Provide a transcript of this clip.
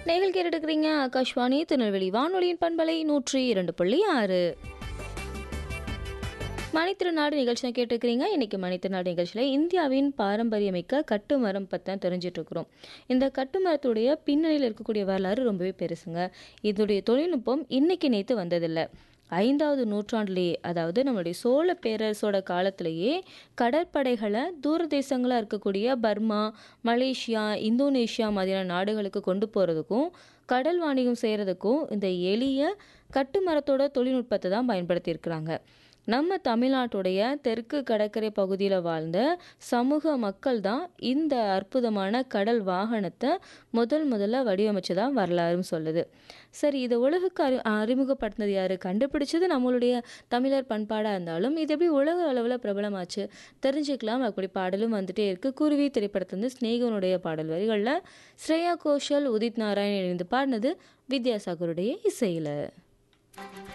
நேயர்கள் கேட்டுட்டு இருக்கிறீங்க ஆகாஷ்வாணி திருநெல்வேலி வானொலியின் பண்பலை நூற்றி இரண்டு புள்ளி ஆறு மணித்திருநாடு நிகழ்ச்சியை கேட்டுருக்கிறீங்க இன்னைக்கு மணித்திருநாடு நிகழ்ச்சியில் இந்தியாவின் பாரம்பரியமிக்க கட்டுமரம் பற்றி தான் தெரிஞ்சிட்டு இருக்கிறோம் இந்த கட்டுமரத்துடைய பின்னணியில் இருக்கக்கூடிய வரலாறு ரொம்பவே பெருசுங்க இதோடைய தொழில்நுட்பம் இன்னைக்கு நேற்று வந்ததில்லை ஐந்தாவது நூற்றாண்டுலேயே அதாவது நம்மளுடைய சோழ பேரரசோட காலத்திலேயே கடற்படைகளை தூர தேசங்களாக இருக்கக்கூடிய பர்மா மலேசியா இந்தோனேஷியா மாதிரியான நாடுகளுக்கு கொண்டு போகிறதுக்கும் கடல் வாணிகம் செய்கிறதுக்கும் இந்த எளிய கட்டுமரத்தோட தொழில்நுட்பத்தை தான் பயன்படுத்தியிருக்கிறாங்க நம்ம தமிழ்நாட்டுடைய தெற்கு கடற்கரை பகுதியில் வாழ்ந்த சமூக மக்கள் தான் இந்த அற்புதமான கடல் வாகனத்தை முதல் முதல்ல வடிவமைச்சதா வரலாறுன்னு சொல்லுது சரி இதை உலகுக்கு அறி அறிமுகப்படுத்தினது யார் கண்டுபிடிச்சது நம்மளுடைய தமிழர் பண்பாடாக இருந்தாலும் இது எப்படி உலக அளவில் பிரபலமாச்சு தெரிஞ்சுக்கலாம் அப்படி பாடலும் வந்துட்டே இருக்கு குருவி திரைப்படத்திலிருந்து ஸ்நேகனுடைய பாடல் வரிகளில் ஸ்ரேயா கோஷல் உதித் நாராயண் இணைந்து பாடினது வித்யாசாகருடைய இசையில்